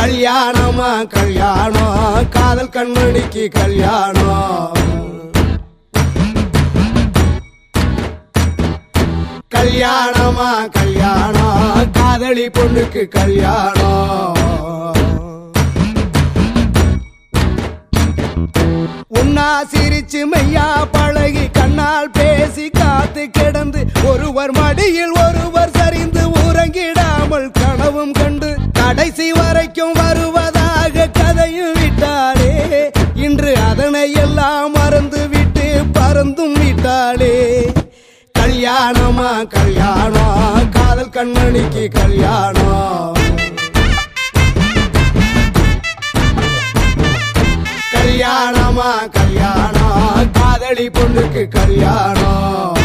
கல்யாணமா கல்யாணம் காதல் கண்மணிக்கு கல்யாணம் கல்யாணமா கல்யாணம் காதலி பொண்ணுக்கு கல்யாணம் உன்னா சிரிச்சு மெய்யா பழகி கண்ணால் பேசி காத்து கிடந்து ஒருவர் மடியில் ஒருவர் சரிந்து உறங்கிடாமல் கனவும் கண்டு கடைசி வரைக்கும் வருவதாக கதையும் விட்டாளே இன்று அதனை எல்லாம் மறந்து விட்டு பறந்தும் விட்டாளே கல்யாணமா கல்யாணம் காதல் கண்மணிக்கு கல்யாணம் கல்யாணமா கல்யாணம் காதலி பொண்ணுக்கு கல்யாணம்